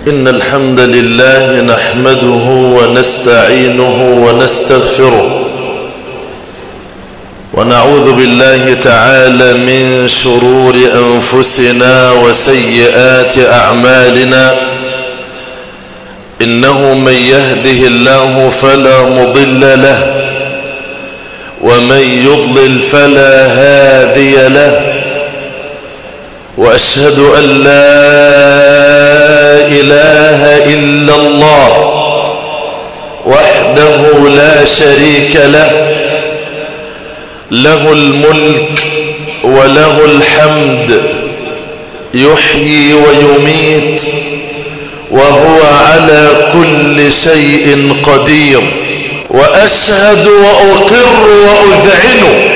إن الحمد لله نحمده ونستعينه ونستغفره ونعوذ بالله تعالى من شرور أنفسنا وسيئات أعمالنا إنه من يهده الله فلا مضل له ومن يضلل فلا هادي له وأشهد أن لا إله إلا الله وحده لا شريك له له الملك وله الحمد يحيي ويميت وهو على كل شيء قدير وأشهد وأقر وأذعن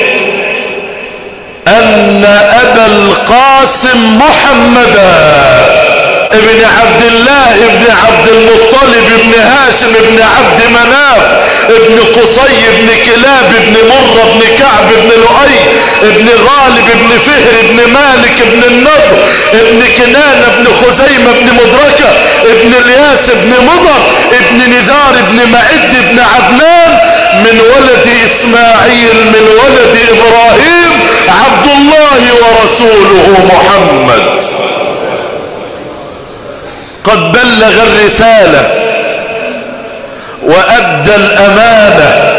أن أبا القاسم محمدا ابن عبد الله ابن عبد المطلب ابن هاشم ابن عبد مناف ابن قصي ابن كلاب ابن مرة ابن كعب ابن لؤي ابن غالب ابن فهر ابن مالك ابن النضر ابن كنان ابن خزيمة ابن مدركة ابن الياس ابن مضر ابن نزار ابن معد ابن عدنان من ولد اسماعيل من ولد ابراهيم عبد الله ورسوله محمد قد بلغ الرسالة وأدى الأمانة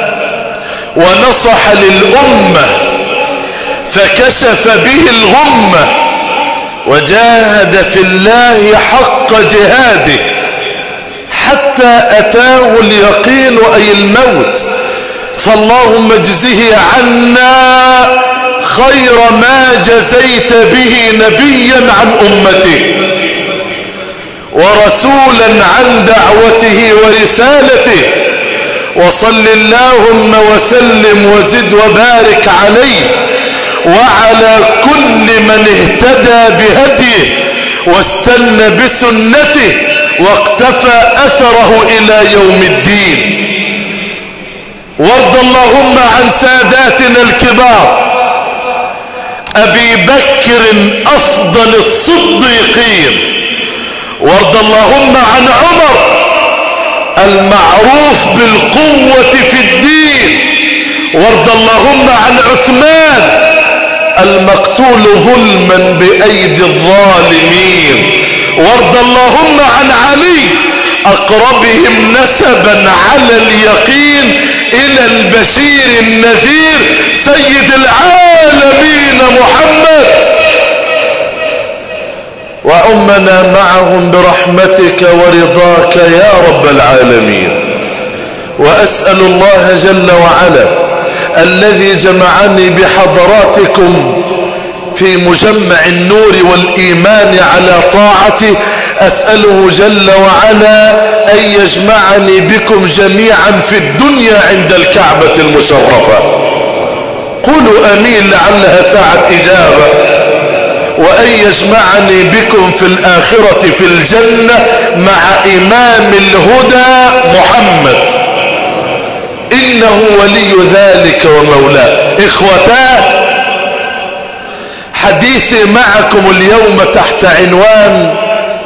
ونصح للأمة فكشف به الغمة وجاهد في الله حق جهاده حتى أتاه اليقين أي الموت فاللهم اجزه عنا خير ما جزيت به نبيا عن أمته ورسولا عن دعوته ورسالته وصل اللهم وسلم وزد وبارك عليه وعلى كل من اهتدى بهديه واستنى بسنته واقتفى أثره إلى يوم الدين وارض اللهم عن ساداتنا الكبار أبي بكر أفضل الصديقين وارض اللهم عن عمر المعروف بالقوة في الدين وارض اللهم عن عثمان المقتول ظلما بأيدي الظالمين وارض اللهم عن علي أقربهم نسبا على اليقين إلى البشير النذير سيد العالمين محمد وأمنا معهم برحمتك ورضاك يا رب العالمين وأسأل الله جل وعلا الذي جمعني بحضراتكم في مجمع النور والإيمان على طاعته أسأله جل وعلا أن يجمعني بكم جميعا في الدنيا عند الكعبة المشرفة قولوا أمين لعلها ساعة إجابة وأن يجمعني بكم في الآخرة في الجنة مع إمام الهدى محمد إنه ولي ذلك ومولاه إخوتاه حديثي معكم اليوم تحت عنوان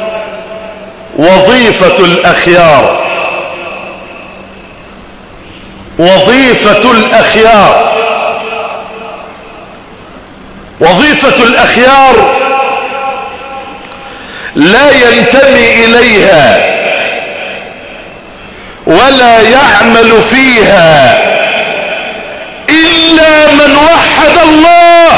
وظيفة الأخيار وظيفة الأخيار وظيفة الأخيار لا ينتمي إليها ولا يعمل فيها إلا من وحد الله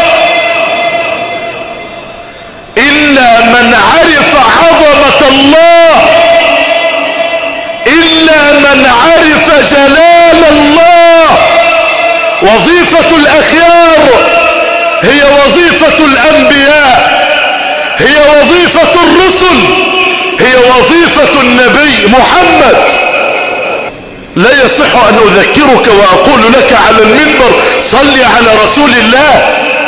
إلا من عرف عظمة الله إلا من عرف جلال الله وظيفة الأخيار هي وظيفة الأنبياء هي وظيفة الرسل هي وظيفة النبي محمد لا يصح أن أذكرك وأقول لك على المنبر صل على رسول الله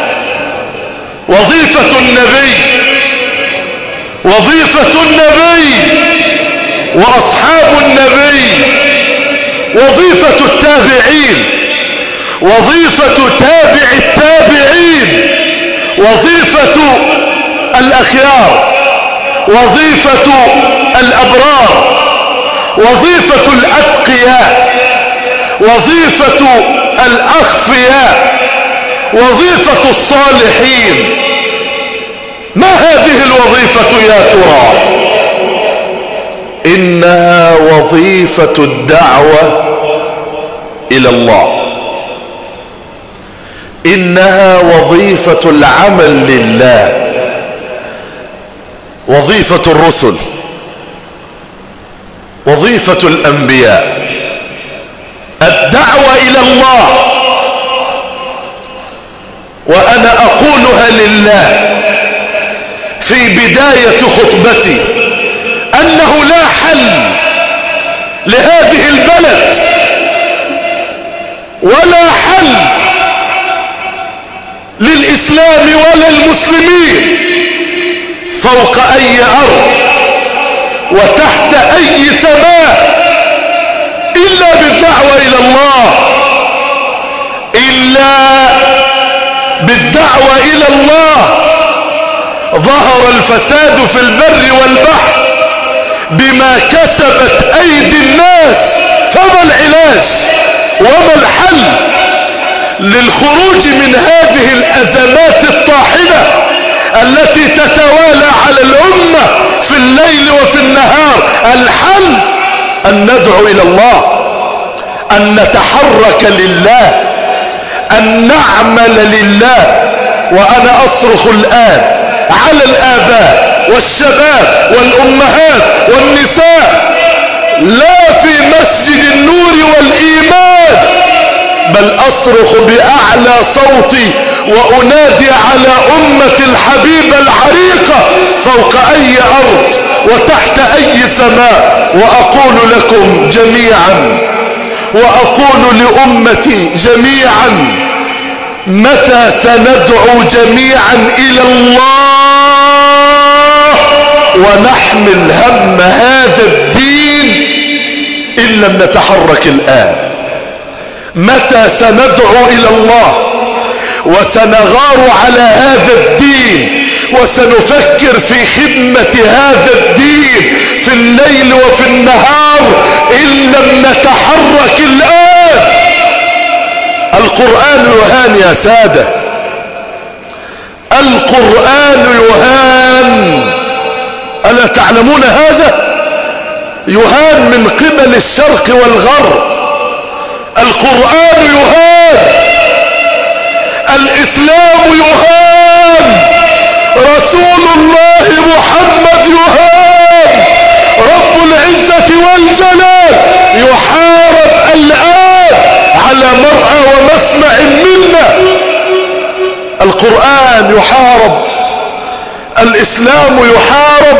وظيفة النبي وظيفة النبي وأصحاب النبي وظيفة التابعين وظيفة تابع التابعين وظيفة الأخيار وظيفة الأبرار وظيفة الأتقياء وظيفة الأخفياء وظيفة الصالحين ما هذه الوظيفة يا ترى إنها وظيفة الدعوة إلى الله إنها وظيفة العمل لله وظيفة الرسل وظيفة الأنبياء الدعوة إلى الله وأنا أقولها لله في بداية خطبتي أنه لا حل لهذه البلد ولا حل للإسلام ولا المسلمين فوق أي أرض وتحت أي سماء إلا بالدعوة إلى الله إلا بالدعوة إلى الله ظهر الفساد في البر والبحر بما كسبت أيدي الناس فما العلاج وما الحل للخروج من هذه الأزمات الطاحنة التي تتوالى على الأمة في الليل وفي النهار الحل أن ندعو إلى الله أن نتحرك لله أن نعمل لله وأنا أصرخ الآن على الآباء والشباب والأمهات والنساء لا في مسجد النور والإيمان بل أصرخ بأعلى صوتي وأنادي على أمة الحبيب العريقة فوق أي أرض وتحت أي سماء وأقول لكم جميعا وأقول لأمتي جميعا متى سندعو جميعا إلى الله ونحمل هم هذا الدين إن لم نتحرك الآن متى سندعو إلى الله وسنغار على هذا الدين وسنفكر في خدمة هذا الدين في الليل وفي النهار إن لم نتحرك الآن القرآن يهان يا سادة القرآن يهان ألا تعلمون هذا يهان من قبل الشرق والغرب القرآن يهان الإسلام يهان رسول الله محمد يهان رب العزة والجلال يحارب الآن على مرأى ومسمع منا القرآن يحارب الإسلام يحارب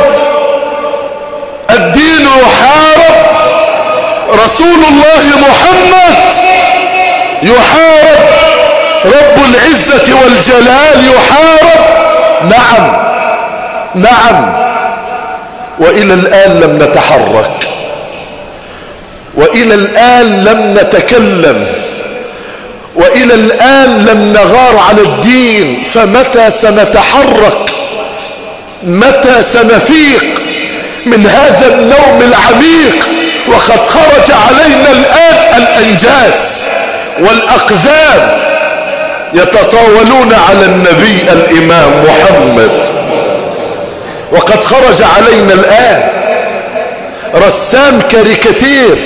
الدين يحارب رسول الله محمد يحارب رب العزة والجلال يحارب نعم نعم وإلى الآن لم نتحرك وإلى الآن لم نتكلم وإلى الآن لم نغار على الدين فمتى سنتحرك متى سنفيق من هذا النوم العميق وقد خرج علينا الآن الأنجاز والأقذاب يتطاولون على النبي الإمام محمد وقد خرج علينا الآن رسام كاريكاتير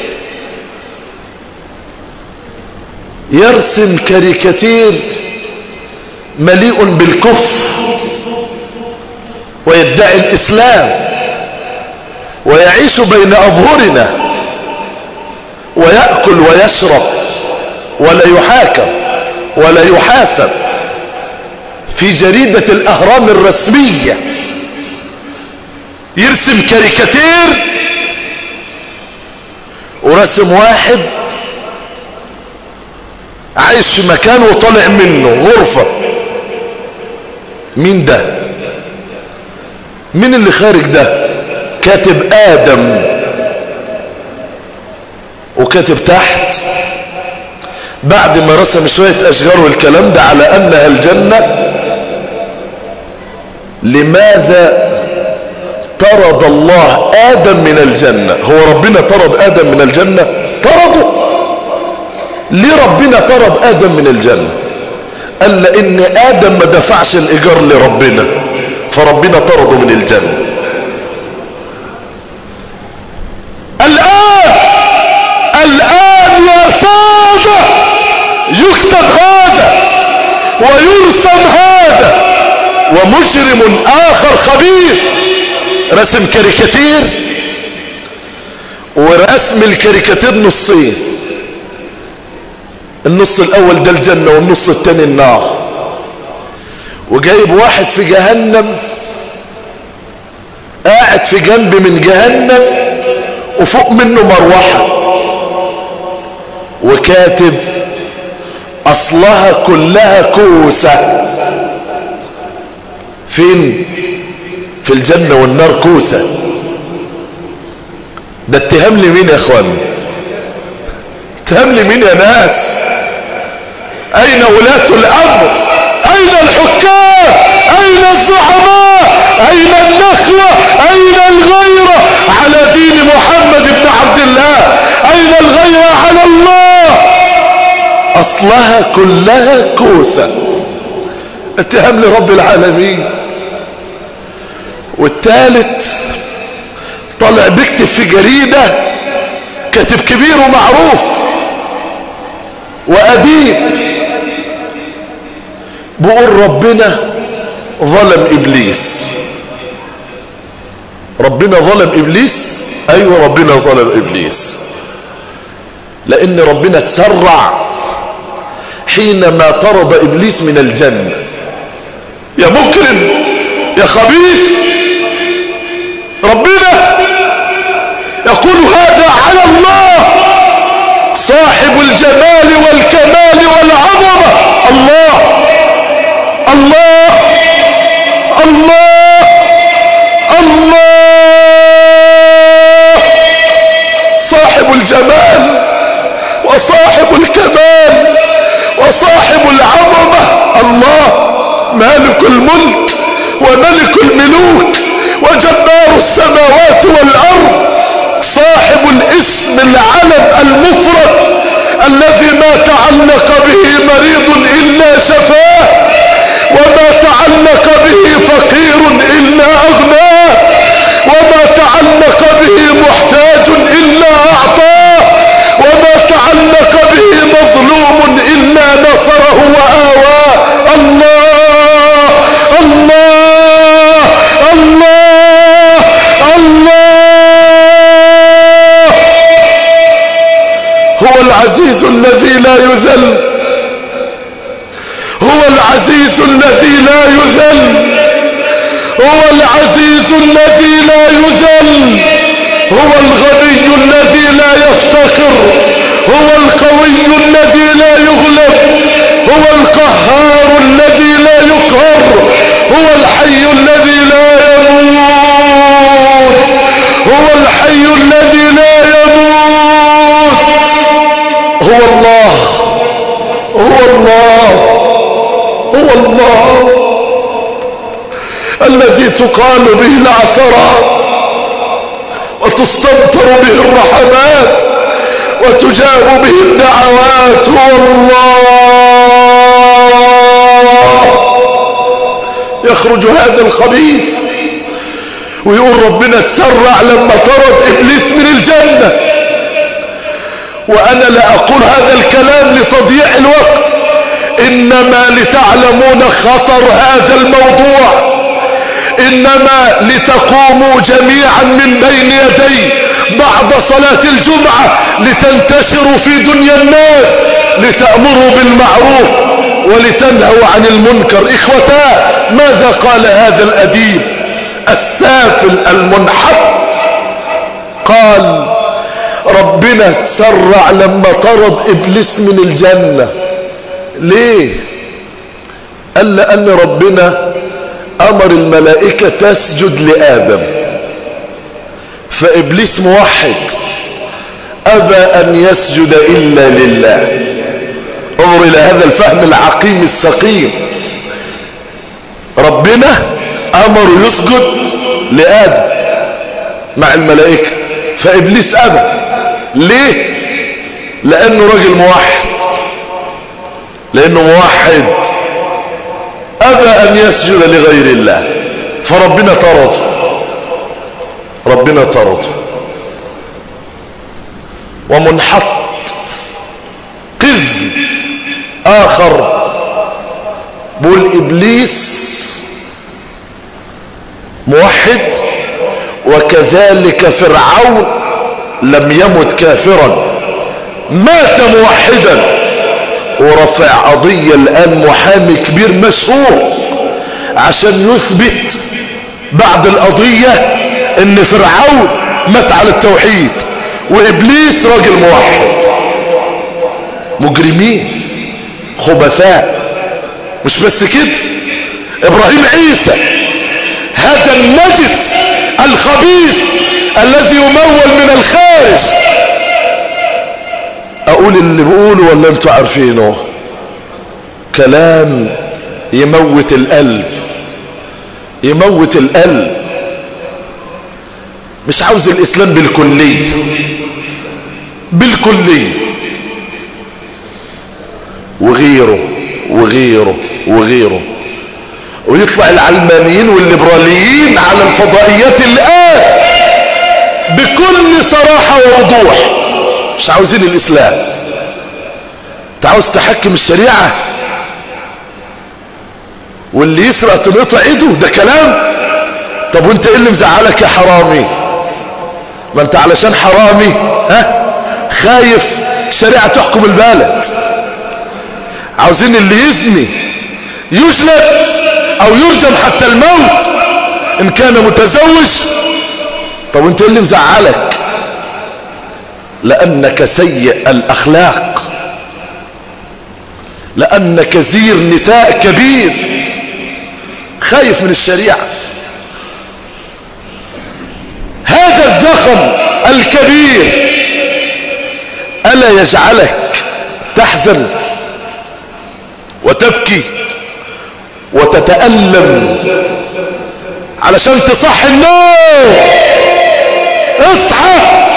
يرسم كاريكاتير مليء بالكفر ويدعي الإسلام ويعيش بين أظهرنا ويأكل ويشرب ولا يحاكم ولا يحاسب في جريدة الأهرام الرسمية يرسم كاريكاتير ورسم واحد عايش في مكان وطالع منه غرفة مين ده مين اللي خارج ده كاتب آدم وكاتب تحت بعد ما رسم شوية أشجار والكلام ده على أنها الجنة لماذا طرد الله آدم من الجنة هو ربنا طرد آدم من الجنة طرده ليه ربنا طرد آدم من الجنة قال لأن آدم ما دفعش الإيجار لربنا فربنا طرده من الجنة الآن الآن يا سادة يكتب هذا ويرسم هذا ومجرم آخر خبيث رسم كاريكاتير ورسم الكاريكاتير نصين النص الاول ده الجنة والنص التاني النار وجايب واحد في جهنم قاعد في جنب من جهنم وفوق منه مروحة وكاتب اصلها كلها كوسة فين في الجنة والنار كوسة ده اتهام لمين يا اخوان اتهام لمين يا ناس اين ولاة الامر اين الحكام اين الزعماء اين النخوة اين الغيرة على دين محمد بن عبد الله اين الغيرة على الله اصلها كلها كوسة اتهام لرب العالمين والثالث طلع بيكتب في جريدة كاتب كبير ومعروف وأديب بقول ربنا ظلم إبليس ربنا ظلم إبليس أيوة ربنا ظلم إبليس لأن ربنا تسرع حينما طرد إبليس من الجنة يا مكرم يا خبيث ربنا يقول هذا على الله صاحب الجمال والكمال والعظمة الله الله الله الله صاحب الجمال وصاحب الكمال وصاحب العظمة الله مالك الملك وملك الملوك وجبار السماوات والأرض صاحب الاسم العلم المفرد الذي ما تعلق به مريض إلا شفاه وما تعلق به فقير إلا أغناه وما تعلق به محتاج إلا أعطاه وما تعلق به مظلوم إلا نصره وآواه الله الله الله الله هو العزيز الذي لا يذل هو العزيز الذي لا يذل هو العزيز الذي لا يذل هو الغني الذي لا يفتخر هو القوي الذي لا يغلب هو القهار الذي لا يقهر هو الحي الذي لا يموت هو الحي الذي لا يموت هو الله هو الله هو الله الذي تقال به العثرات وتستمطر به الرحمات وتجاب به الدعوات هو الله يخرج هذا الخبيث ويقول ربنا تسرع لما طرد ابليس من الجنة وانا لا اقول هذا الكلام لتضييع الوقت انما لتعلمون خطر هذا الموضوع انما لتقوموا جميعا من بين يدي بعد صلاة الجمعة لتنتشروا في دنيا الناس لتأمروا بالمعروف ولتنهوا عن المنكر اخوتا ماذا قال هذا الاديب السافل المنحط قال ربنا تسرع لما طرد ابليس من الجنة ليه قال لان ربنا امر الملائكة تسجد لآدم فابليس موحد ابى ان يسجد الا لله انظر الى هذا الفهم العقيم السقيم ربنا امر يسجد لآدم مع الملائكة فإبليس أبى ليه لأنه راجل موحد لأنه موحد أبى أن يسجد لغير الله فربنا طرده ربنا طرده ومنحط قزم آخر بول إبليس موحد وكذلك فرعون لم يمت كافرا مات موحدا ورفع قضية الآن محامي كبير مشهور عشان يثبت بعد القضية ان فرعون مات على التوحيد وابليس راجل موحد مجرمين خبثاء مش بس كده ابراهيم عيسى هذا النجس الخبيث الذي يمول من الخارج اقول اللي بقوله ولا انتوا عارفينه كلام يموت القلب يموت القلب مش عاوز الاسلام بالكلية بالكلية وغيره وغيره وغيره ويطلع العلمانيين والليبراليين على الفضائيات الآن بكل صراحة ووضوح مش عاوزين الإسلام انت عاوز تحكم الشريعة واللي يسرق تنقطع ايده ده كلام طب وانت ايه اللي مزعلك يا حرامي ما انت علشان حرامي ها خايف شريعة تحكم البلد عاوزين اللي يزني يجلد او يرجم حتى الموت ان كان متزوج طب انت اللي مزعلك لانك سيء الاخلاق لانك زير نساء كبير خايف من الشريعة هذا الزخم الكبير ألا يجعلك تحزن وتبكي وتتألم علشان تصحي النوم اصحى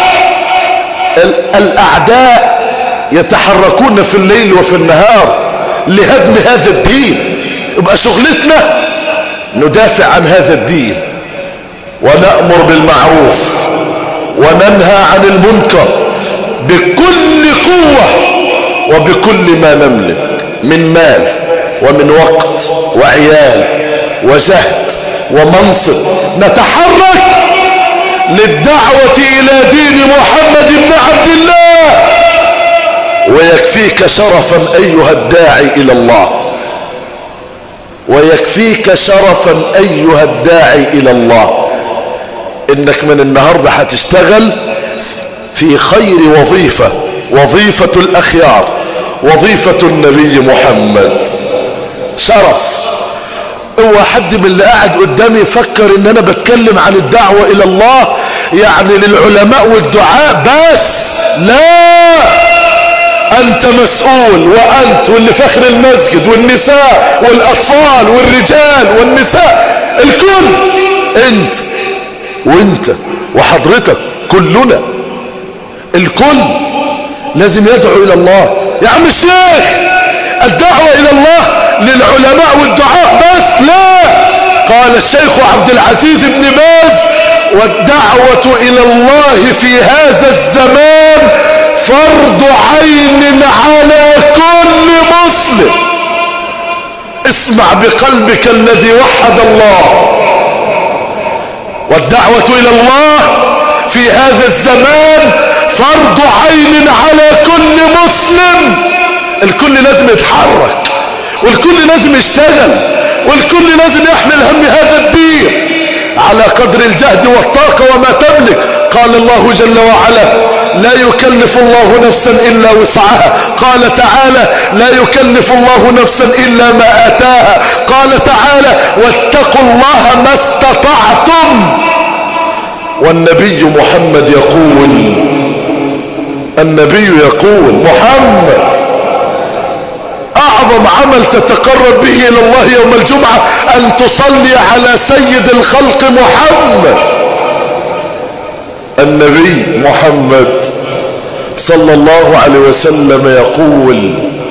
الأعداء يتحركون في الليل وفي النهار لهدم هذا الدين يبقى شغلتنا ندافع عن هذا الدين ونأمر بالمعروف وننهى عن المنكر بكل قوة وبكل ما نملك من مال ومن وقت وعيال وجهد ومنصب نتحرك للدعوة إلى دين محمد بن عبد الله ويكفيك شرفا أيها الداعي إلى الله ويكفيك شرفا أيها الداعي إلى الله إنك من النهاردة هتشتغل في خير وظيفة وظيفة الأخيار وظيفة النبي محمد شرف هو حد من اللي قاعد قدامي يفكر ان انا بتكلم عن الدعوة الى الله يعني للعلماء والدعاء بس لا انت مسؤول وانت واللي فخر المسجد والنساء والاطفال والرجال والنساء الكل انت وانت وحضرتك كلنا الكل لازم يدعو الى الله يا عم الشيخ الدعوة الى الله للعلماء والدعاء بس لا قال الشيخ عبد العزيز بن باز والدعوة الى الله في هذا الزمان فرض عين على كل مسلم اسمع بقلبك الذي وحد الله والدعوة الى الله في هذا الزمان فرض عين على كل مسلم الكل لازم يتحرك والكل لازم يشتغل والكل لازم يحمل هم هذا الدين على قدر الجهد والطاقة وما تملك قال الله جل وعلا لا يكلف الله نفسا إلا وسعها قال تعالى لا يكلف الله نفسا إلا ما آتاها قال تعالى واتقوا الله ما استطعتم والنبي محمد يقول النبي يقول محمد اعظم عمل تتقرب به الى الله يوم الجمعة ان تصلي على سيد الخلق محمد النبي محمد صلى الله عليه وسلم يقول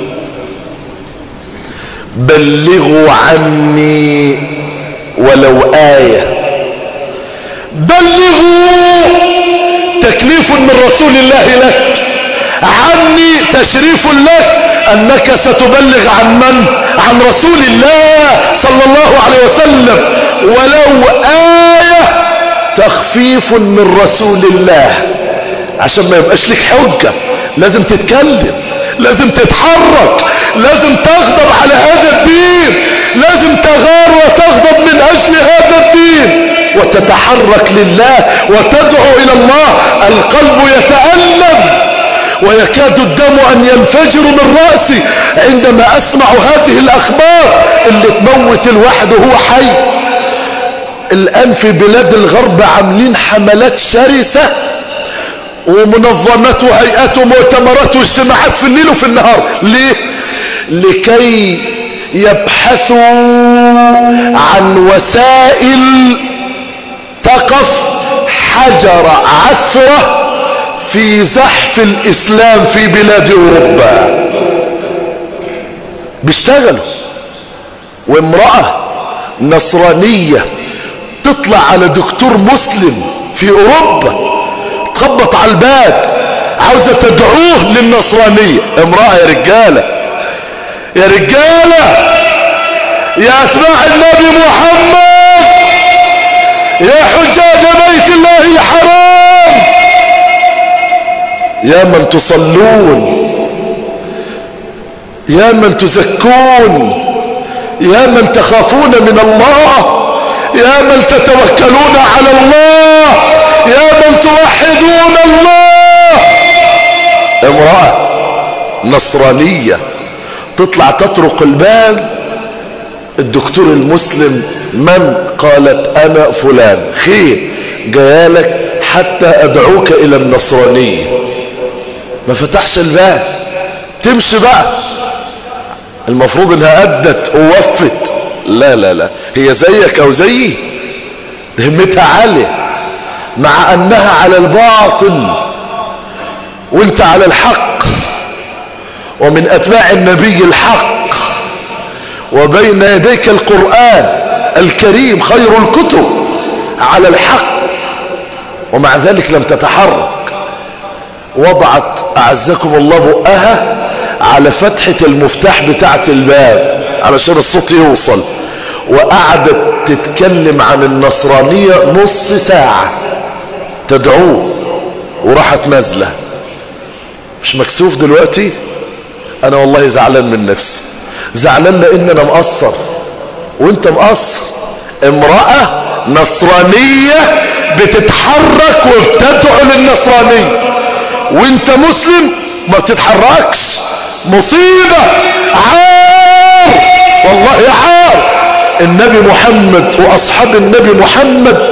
بلغوا عني ولو آية بلغوا تكليف من رسول الله لك عني تشريف لك انك ستبلغ عن من عن رسول الله صلى الله عليه وسلم ولو آية تخفيف من رسول الله عشان ما يبقاش لك حجة لازم تتكلم لازم تتحرك لازم تغضب على هذا الدين لازم تغار وتغضب من اجل هذا الدين وتتحرك لله وتدعو الى الله القلب يتألم ويكاد الدم ان ينفجر من رأسي عندما اسمع هذه الاخبار اللي تموت الواحد وهو حي الان في بلاد الغرب عاملين حملات شرسة ومنظمات وهيئات ومؤتمرات واجتماعات في الليل وفي النهار ليه لكي يبحثوا عن وسائل تقف حجر عثرة في زحف الإسلام في بلاد أوروبا بيشتغلوا وامرأة نصرانية تطلع على دكتور مسلم في أوروبا تخبط على الباب عاوزة تدعوه للنصرانية امرأة يا رجالة يا رجالة يا أتباع النبي محمد يا حجاج بيت الله الحرام يا من تصلون يا من تزكون يا من تخافون من الله يا من تتوكلون على الله يا من توحدون الله امرأة نصرانية تطلع تطرق الباب الدكتور المسلم من قالت انا فلان خير جايالك حتى ادعوك الى النصرانية ما فتحش الباب تمشي بقى المفروض انها ادت ووفت لا لا لا هي زيك او زيي همتها عالية مع انها على الباطل وانت على الحق ومن اتباع النبي الحق وبين يديك القرآن الكريم خير الكتب على الحق ومع ذلك لم تتحرك وضعت أعزكم الله بقها على فتحة المفتاح بتاعت الباب علشان الصوت يوصل وقعدت تتكلم عن النصرانية نص ساعة تدعوه وراحت نازلة مش مكسوف دلوقتي انا والله زعلان من نفسي زعلان لان انا مقصر وانت مقصر امرأة نصرانية بتتحرك وبتدعو للنصرانية وانت مسلم ما بتتحركش مصيبة عار والله عار النبي محمد واصحاب النبي محمد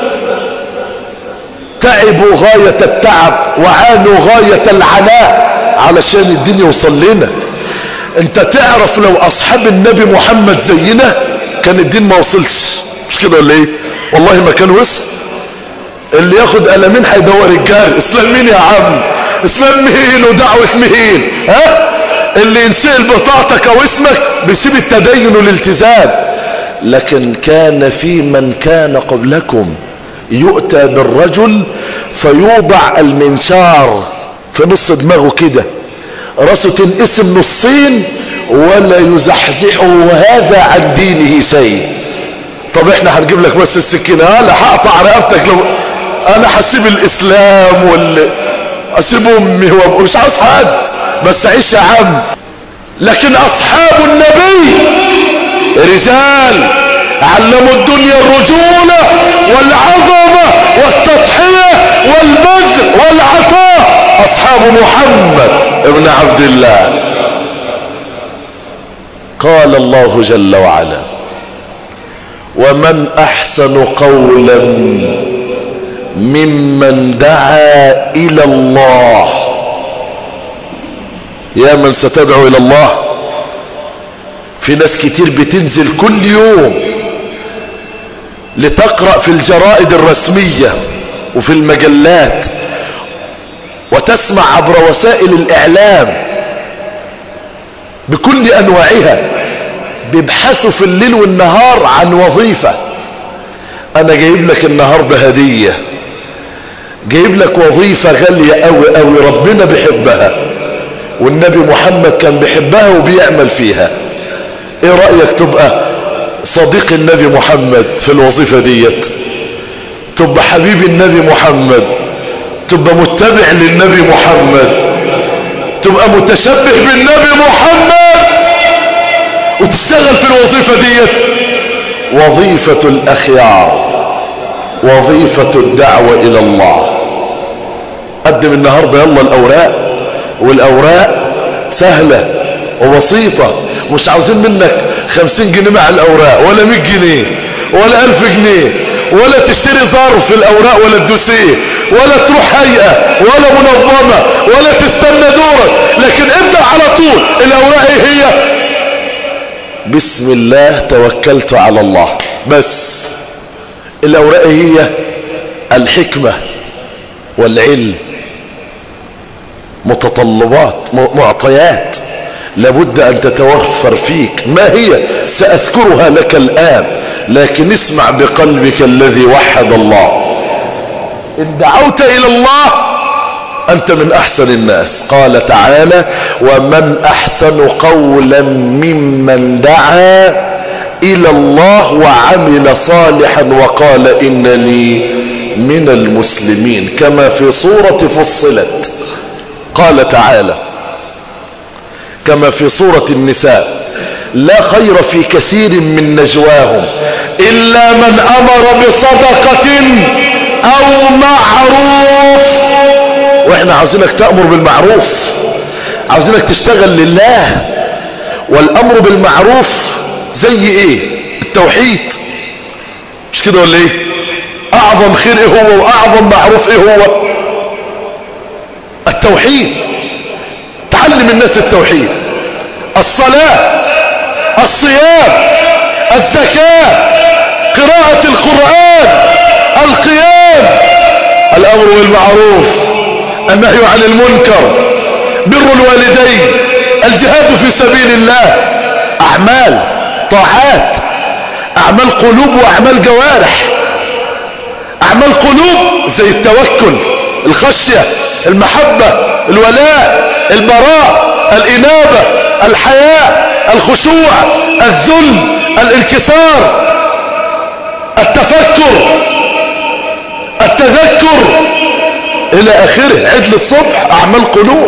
تعبوا غاية التعب وعانوا غاية العناء علشان الدين يوصل لنا انت تعرف لو اصحاب النبي محمد زينا كان الدين ما وصلش مش كده ولا ايه والله ما كان وصل اللي ياخد قلمين هيدور الجار اسلام مين يا عم اسلام مين ودعوة مين ها اللي ينسئل بطاقتك او اسمك بيسيب التدين والالتزام لكن كان في من كان قبلكم يؤتى بالرجل فيوضع المنشار في نص دماغه كده راسه تنقسم نصين ولا يزحزحه هذا عن دينه شيء طب احنا هنجيب لك بس السكينة لا هقطع رقبتك لو انا هسيب الاسلام وال اسيب امي ومش عاوز حد بس عيش يا عم لكن اصحاب النبي رجال علموا الدنيا الرجولة والعظمة والتضحية والبذل والعطاء اصحاب محمد ابن عبد الله قال الله جل وعلا ومن احسن قولا ممن دعا الى الله يا من ستدعو الى الله في ناس كتير بتنزل كل يوم لتقرأ في الجرائد الرسمية وفي المجلات وتسمع عبر وسائل الإعلام بكل أنواعها بيبحثوا في الليل والنهار عن وظيفة أنا جايب لك النهاردة هدية جايب لك وظيفة غالية أوي أوي ربنا بيحبها والنبي محمد كان بيحبها وبيعمل فيها ايه رأيك تبقى صديق النبي محمد في الوظيفة ديت تبقى حبيب النبي محمد تبقى متبع للنبي محمد تبقى متشبه بالنبي محمد وتشتغل في الوظيفة ديت وظيفة الأخيار وظيفة الدعوة إلى الله قدم النهاردة يلا الأوراق والأوراق سهلة وبسيطة مش عاوزين منك خمسين جنيه مع الأوراق ولا مئة جنيه ولا ألف جنيه ولا تشتري ظرف في الأوراق ولا الدوسيه ولا تروح هيئة ولا منظمة ولا تستنى دورك لكن ابدأ على طول الأوراق ايه هي بسم الله توكلت على الله بس الأوراق هي الحكمة والعلم متطلبات معطيات لابد أن تتوفر فيك ما هي سأذكرها لك الآن لكن اسمع بقلبك الذي وحد الله إن دعوت إلى الله أنت من أحسن الناس قال تعالى ومن أحسن قولا ممن دعا إلى الله وعمل صالحا وقال إنني من المسلمين كما في صورة فصلت قال تعالى كما في صورة النساء لا خير في كثير من نجواهم إلا من أمر بصدقة أو معروف وإحنا عاوزينك تأمر بالمعروف عاوزينك تشتغل لله والأمر بالمعروف زي إيه التوحيد مش كده ولا إيه أعظم خير إيه هو وأعظم معروف إيه هو التوحيد تعلم الناس التوحيد الصلاة الصيام الزكاة قراءة القرآن القيام الأمر بالمعروف النهي عن المنكر بر الوالدين الجهاد في سبيل الله أعمال طاعات أعمال قلوب وأعمال جوارح أعمال قلوب زي التوكل الخشية المحبة الولاء البراء الإنابة الحياء الخشوع الذل الانكسار التفكر التذكر إلى آخره عدل الصبح أعمال قلوب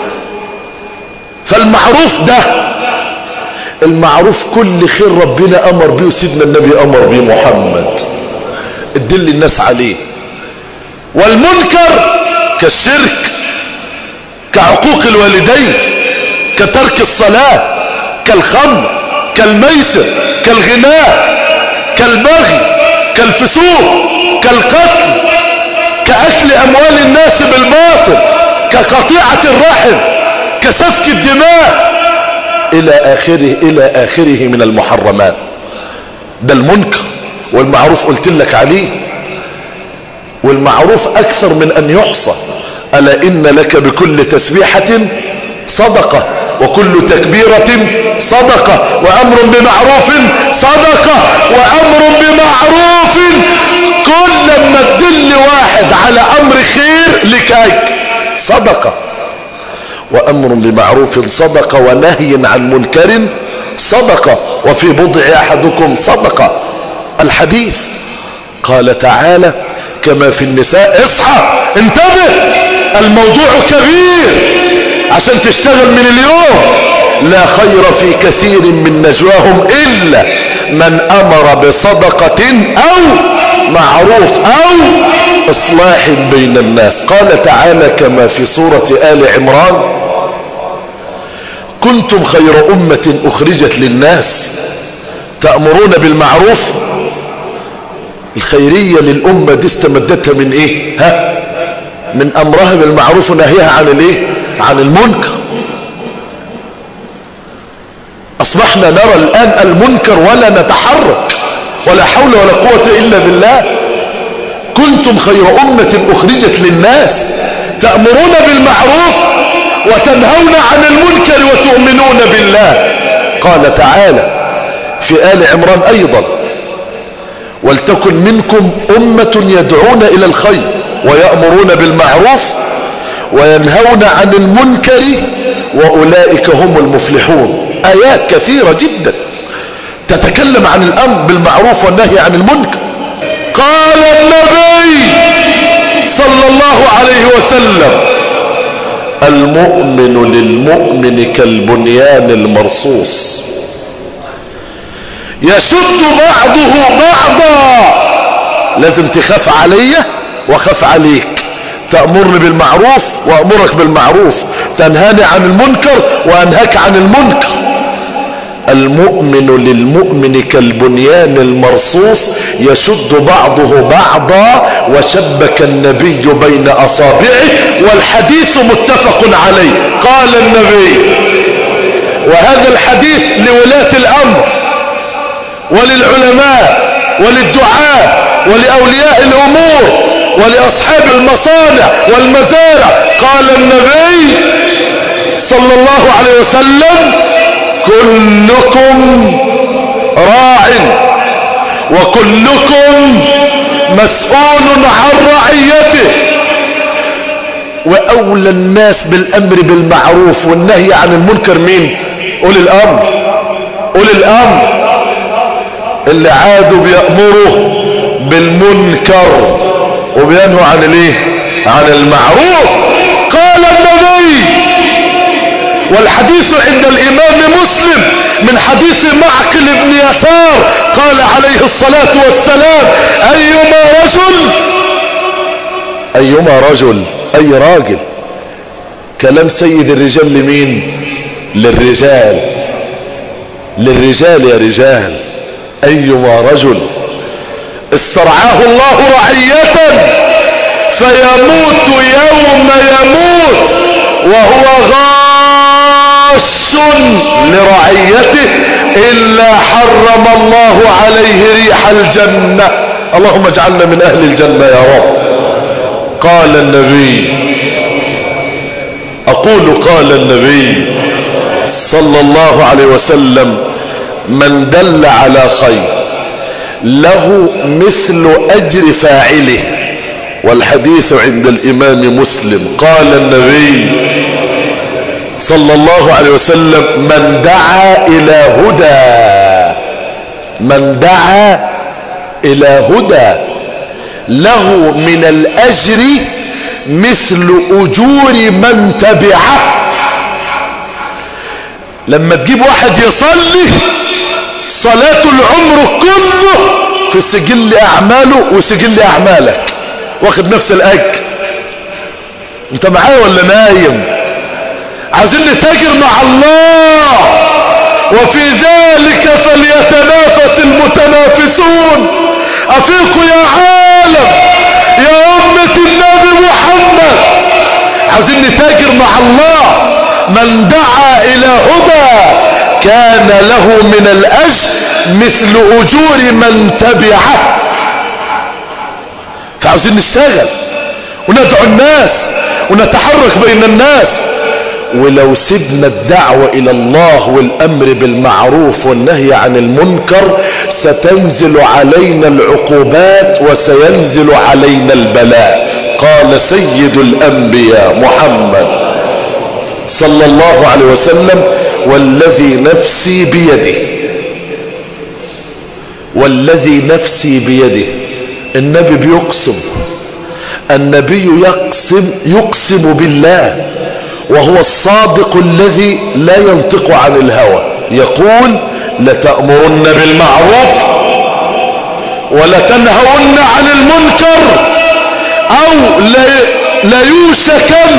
فالمعروف ده المعروف كل خير ربنا أمر به وسيدنا النبي أمر به محمد ادل الناس عليه والمنكر كالشرك كعقوق الوالدين كترك الصلاة كالخمر كالميسر كالغناء كالبغي كالفسوق كالقتل كأكل أموال الناس بالباطل كقطيعة الرحم كسفك الدماء إلى آخره إلى آخره من المحرمات ده المنكر والمعروف قلت لك عليه والمعروف أكثر من أن يحصى ألا إن لك بكل تسبيحة صدقة وكل تكبيرة صدقة وأمر بمعروف صدقة وأمر بمعروف كل ما تدل واحد على أمر خير لكيك صدقة وأمر بمعروف صدقة ونهي عن منكر صدقة وفي بضع أحدكم صدقة الحديث قال تعالى كما في النساء اصحى انتبه الموضوع كبير عشان تشتغل من اليوم لا خير في كثير من نجواهم إلا من أمر بصدقة أو معروف أو إصلاح بين الناس قال تعالى كما في سورة آل عمران كنتم خير أمة أخرجت للناس تأمرون بالمعروف الخيرية للأمة دي استمدتها من ايه ها من امرها بالمعروف ونهيها عن الايه عن المنكر اصبحنا نرى الان المنكر ولا نتحرك ولا حول ولا قوة الا بالله كنتم خير امة اخرجت للناس تأمرون بالمعروف وتنهون عن المنكر وتؤمنون بالله قال تعالى في آل عمران أيضا ولتكن منكم أمة يدعون إلى الخير ويأمرون بالمعروف وينهون عن المنكر وأولئك هم المفلحون آيات كثيرة جدا تتكلم عن الأمر بالمعروف والنهي عن المنكر قال النبي صلى الله عليه وسلم المؤمن للمؤمن كالبنيان المرصوص يشد بعضه بعضا لازم تخاف عليا واخاف عليك تأمرني بالمعروف وأمرك بالمعروف تنهاني عن المنكر وأنهاك عن المنكر المؤمن للمؤمن كالبنيان المرصوص يشد بعضه بعضا وشبك النبي بين أصابعه والحديث متفق عليه قال النبي وهذا الحديث لولاة الأمر وللعلماء وللدعاء ولأولياء الأمور ولأصحاب المصانع والمزارع قال النبي صلى الله عليه وسلم كلكم راع وكلكم مسؤول عن رعيته وأولى الناس بالأمر بالمعروف والنهي عن المنكر مين أولي الأمر أولي الأمر اللي عادوا بيأمروا بالمنكر وبينهوا عن الايه عن المعروف قال النبي والحديث عند الامام مسلم من حديث معقل بن يسار قال عليه الصلاة والسلام ايما رجل ايما رجل اي راجل كلام سيد الرجال لمين للرجال للرجال يا رجال ايما رجل استرعاه الله رعية فيموت يوم يموت وهو غاش لرعيته إلا حرم الله عليه ريح الجنة اللهم اجعلنا من أهل الجنة يا رب قال النبي أقول قال النبي صلى الله عليه وسلم من دل على خير له مثل أجر فاعله والحديث عند الإمام مسلم قال النبي صلى الله عليه وسلم من دعا إلى هدى من دعا إلى هدى له من الأجر مثل أجور من تبعه لما تجيب واحد يصلي صلاة العمر كله في سجل أعماله وسجل أعمالك واخد نفس الأجر انت معايا ولا نايم عايزين نتاجر مع الله وفي ذلك فليتنافس المتنافسون أفيقوا يا عالم يا أمة النبي محمد عايزين نتاجر مع الله من دعا إلى هدى كان له من الأجر مثل أجور من تبعه فعاوزين نشتغل وندعو الناس ونتحرك بين الناس ولو سبنا الدعوة إلى الله والأمر بالمعروف والنهي عن المنكر ستنزل علينا العقوبات وسينزل علينا البلاء قال سيد الأنبياء محمد صلى الله عليه وسلم والذي نفسي بيده والذي نفسي بيده النبي بيقسم النبي يقسم يقسم بالله وهو الصادق الذي لا ينطق عن الهوى يقول لتأمرن بالمعروف ولتنهون عن المنكر او ليوشكن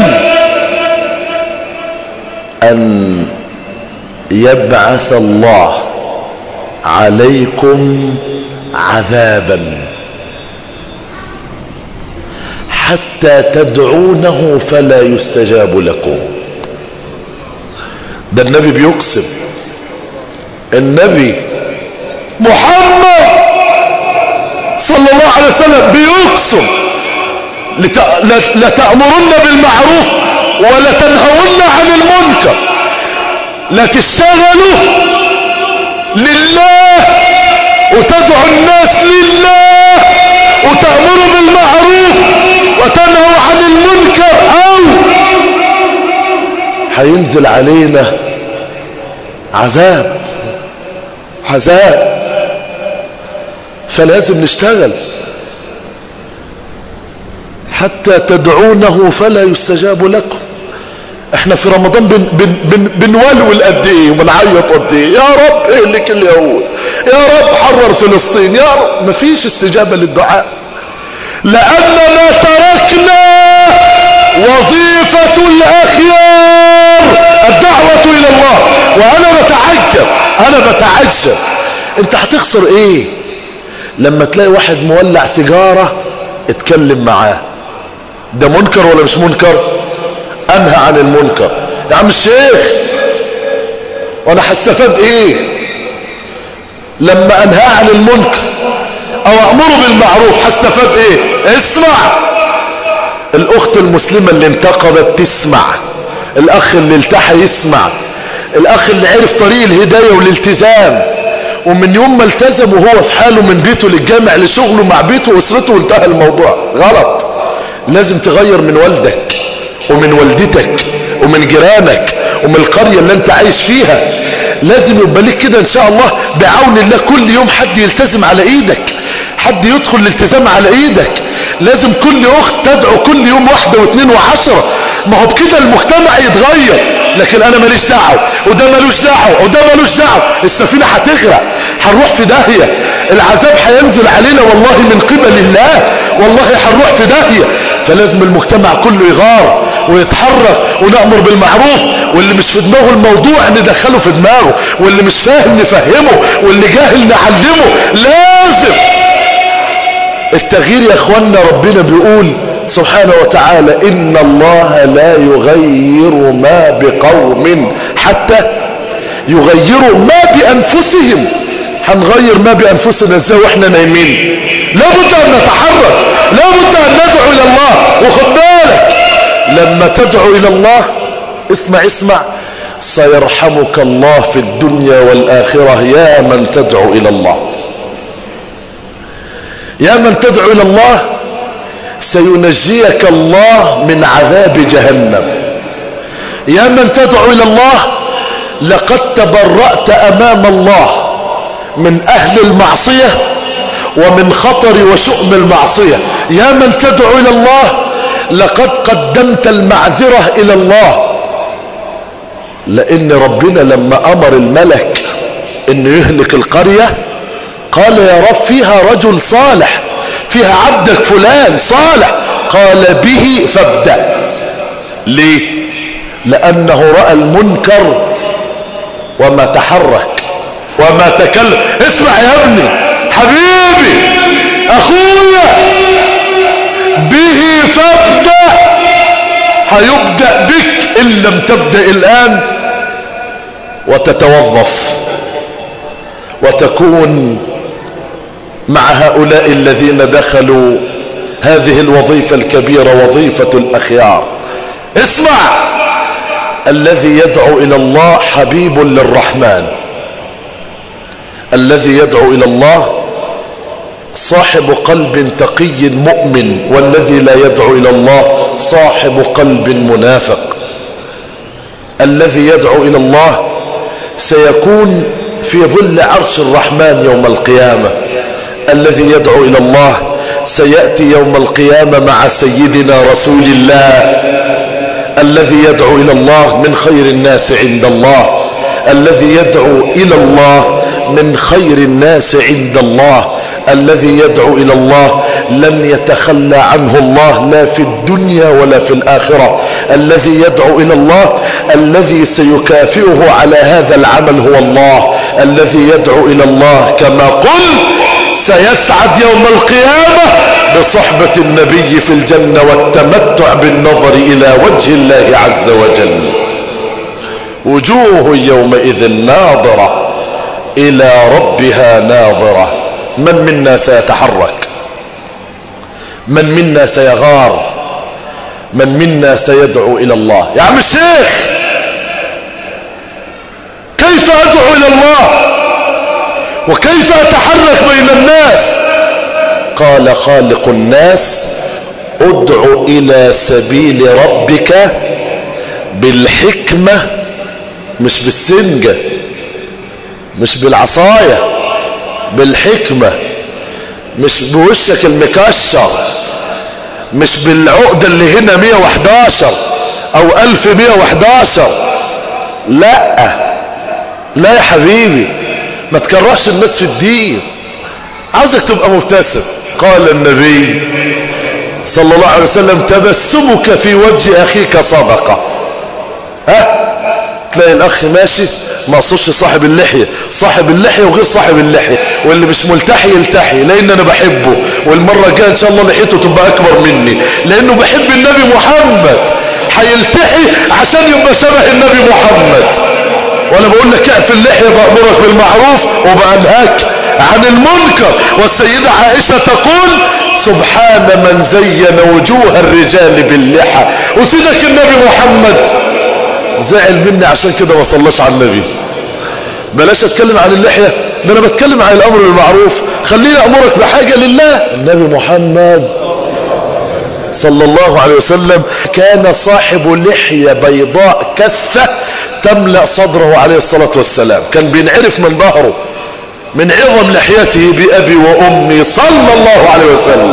ان يبعث الله عليكم عذابا حتى تدعونه فلا يستجاب لكم ده النبي بيقسم النبي محمد صلى الله عليه وسلم بيقسم لتأمرن بالمعروف ولا تنهون عن المنكر لا تشتغلوا لله وتدعوا الناس لله وتأمروا بالمعروف وتنهوا عن المنكر او هينزل علينا عذاب عذاب فلازم نشتغل حتى تدعونه فلا يستجاب لكم احنا في رمضان بن بن بن بنولول قد ايه وبنعيط قد ايه يا رب اهلك اليهود يا رب حرر فلسطين يا رب مفيش استجابه للدعاء لاننا تركنا وظيفه الاخيار الدعوه الى الله وانا بتعجب انا بتعجب انت هتخسر ايه لما تلاقي واحد مولع سيجاره اتكلم معاه ده منكر ولا مش منكر انهى عن المنكر يا عم الشيخ وانا هستفاد ايه لما انهى عن المنكر او امره بالمعروف هستفاد ايه اسمع الاخت المسلمة اللي انتقبت تسمع الاخ اللي التحى يسمع الاخ اللي عرف طريق الهداية والالتزام ومن يوم ما التزم وهو في حاله من بيته للجامع لشغله مع بيته واسرته وانتهى الموضوع غلط لازم تغير من والدك ومن والدتك ومن جيرانك ومن القرية اللي انت عايش فيها لازم يبقى لك كده ان شاء الله بعون الله كل يوم حد يلتزم على ايدك حد يدخل الالتزام على ايدك لازم كل اخت تدعو كل يوم واحدة واثنين وعشرة ما هو بكده المجتمع يتغير لكن انا ماليش دعوه وده مالوش دعوه وده مالوش دعوه السفينه هتغرق هنروح في داهيه العذاب هينزل علينا والله من قبل الله والله هنروح في داهيه فلازم المجتمع كله يغار ويتحرك ونأمر بالمعروف واللي مش في دماغه الموضوع ندخله في دماغه واللي مش فاهم نفهمه واللي جاهل نعلمه لازم التغيير يا اخوانا ربنا بيقول سبحانه وتعالى إن الله لا يغير ما بقوم حتى يغيروا ما بأنفسهم هنغير ما بأنفسنا ازاي واحنا نايمين لابد أن نتحرك لابد أن ندعو إلى الله وخد بالك لما تدعو إلى الله اسمع اسمع سيرحمك الله في الدنيا والآخرة يا من تدعو إلى الله يا من تدعو إلى الله سينجيك الله من عذاب جهنم يا من تدعو إلى الله لقد تبرأت أمام الله من أهل المعصية ومن خطر وشؤم المعصية يا من تدعو إلى الله لقد قدمت المعذرة إلى الله لأن ربنا لما أمر الملك أنه يهلك القرية قال يا رب فيها رجل صالح فيها عبدك فلان صالح قال به فابدأ ليه لأنه رأى المنكر وما تحرك وما تكلم اسمع يا ابني حبيبي أخويا به فابدأ هيبدأ بك إن لم تبدأ الآن وتتوظف وتكون مع هؤلاء الذين دخلوا هذه الوظيفة الكبيرة وظيفة الأخيار اسمع الذي يدعو إلى الله حبيب للرحمن الذي يدعو إلى الله صاحب قلب تقي مؤمن والذي لا يدعو إلى الله صاحب قلب منافق الذي يدعو إلى الله سيكون في ظل عرش الرحمن يوم القيامة الذي يدعو إلى الله سيأتي يوم القيامة مع سيدنا رسول الله الذي يدعو إلى الله من خير الناس عند الله الذي يدعو إلى الله من خير الناس عند الله الذي يدعو إلى الله لن يتخلى عنه الله لا في الدنيا ولا في الآخرة الذي يدعو إلى الله الذي سيكافئه على هذا العمل هو الله الذي يدعو إلى الله كما قل سيسعد يوم القيامة بصحبة النبي في الجنة والتمتع بالنظر إلى وجه الله عز وجل وجوه يومئذ ناظرة إلى ربها ناظرة من منا سيتحرك من منا سيغار من منا سيدعو إلى الله يا عم الشيخ كيف أدعو إلى الله وكيف أتحرك بين الناس قال خالق الناس ادع إلى سبيل ربك بالحكمة مش بالسنجة مش بالعصاية بالحكمة مش بوشك المكشر مش بالعقدة اللي هنا 111 او 1111 لا لا يا حبيبي ما تكرهش الناس في الدين عاوزك تبقى مبتسم قال النبي صلى الله عليه وسلم تبسمك في وجه اخيك صدقة ها تلاقي الاخ ماشي ما اقصدش صاحب اللحية صاحب اللحية وغير صاحب اللحية واللي مش ملتحي يلتحي لان انا بحبه والمرة الجاية ان شاء الله لحيته تبقى اكبر مني لانه بحب النبي محمد هيلتحي عشان يبقى شبه النبي محمد وانا بقول لك اعف اللحية بأمرك بالمعروف وبأنهاك عن المنكر والسيدة عائشة تقول سبحان من زين وجوه الرجال باللحى وسيدك النبي محمد زعل مني عشان كده ما صلاش على النبي بلاش اتكلم عن اللحية ده انا بتكلم عن الامر بالمعروف خليني امرك بحاجة لله النبي محمد صلى الله عليه وسلم كان صاحب لحية بيضاء كثة تملأ صدره عليه الصلاة والسلام كان بينعرف من ظهره من عظم لحيته بأبي وأمي صلى الله عليه وسلم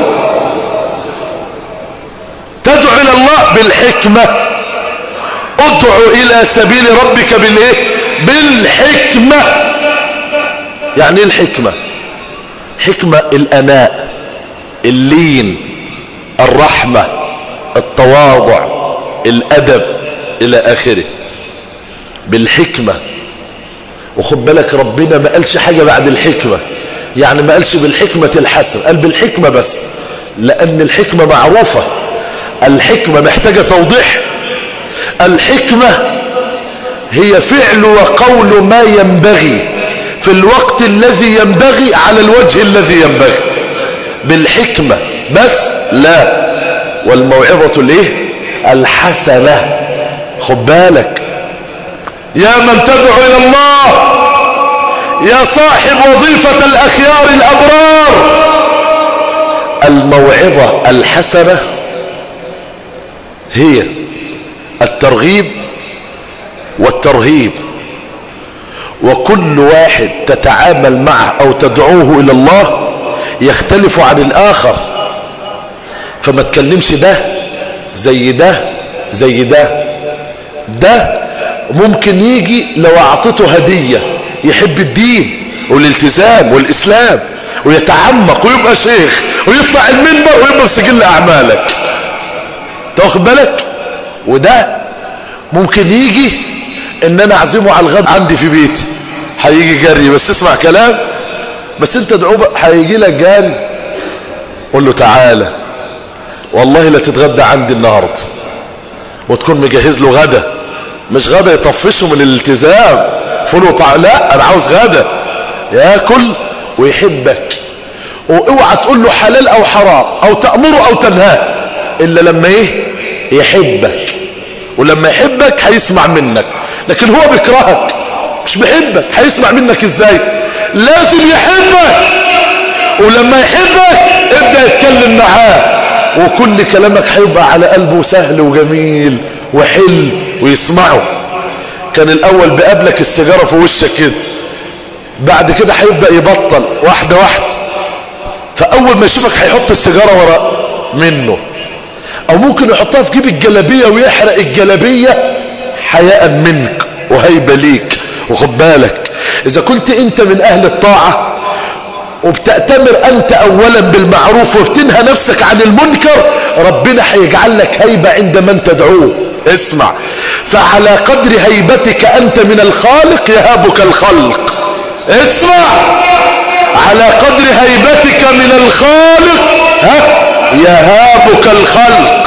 تدعو إلى الله بالحكمة ادعو إلى سبيل ربك بالإيه بالحكمة يعني ايه الحكمة حكمة الأناء اللين الرحمة التواضع الأدب إلى آخره بالحكمة وخد بالك ربنا ما قالش حاجة بعد الحكمة يعني ما قالش بالحكمة الحسن قال بالحكمة بس لأن الحكمة معروفة الحكمة محتاجة توضيح الحكمة هي فعل وقول ما ينبغي في الوقت الذي ينبغي على الوجه الذي ينبغي بالحكمة بس لا والموعظة الايه الحسنة خد بالك يا من تدعو الى الله يا صاحب وظيفة الاخيار الابرار الموعظة الحسنة هي الترغيب والترهيب وكل واحد تتعامل معه او تدعوه الى الله يختلف عن الاخر فما تكلمش ده زي ده زي ده ده ممكن يجي لو اعطيته هدية يحب الدين والالتزام والاسلام ويتعمق ويبقى شيخ ويطلع المنبر ويبقى في سجل اعمالك تاخد بالك وده ممكن يجي ان انا اعزمه على الغد عندي في بيتي هيجي جري بس اسمع كلام بس انت ادعوه هيجي لك جري قول له تعالى والله لا تتغدى عندي النهارده وتكون مجهز له غدا مش غدا يطفشه من الالتزام فول وطع لا انا عاوز غدا ياكل ويحبك واوعى تقول له حلال او حرام او تأمره او تنهاه الا لما ايه يحبك ولما يحبك هيسمع منك لكن هو بيكرهك مش بيحبك هيسمع منك ازاي لازم يحبك ولما يحبك ابدأ يتكلم معاه وكل كلامك هيبقى على قلبه سهل وجميل وحلو ويسمعه كان الاول بقابلك السيجارة في وشك كده بعد كده هيبدأ يبطل واحدة واحدة فاول ما يشوفك هيحط السيجارة ورا منه او ممكن يحطها في جيب الجلابية ويحرق الجلابية حياء منك وهيبة ليك وخد بالك اذا كنت انت من اهل الطاعة وبتأتمر انت اولا بالمعروف وبتنهى نفسك عن المنكر ربنا هيجعل لك هيبة عند من تدعوه اسمع فعلى قدر هيبتك انت من الخالق يهابك الخلق اسمع على قدر هيبتك من الخالق ها يهابك الخلق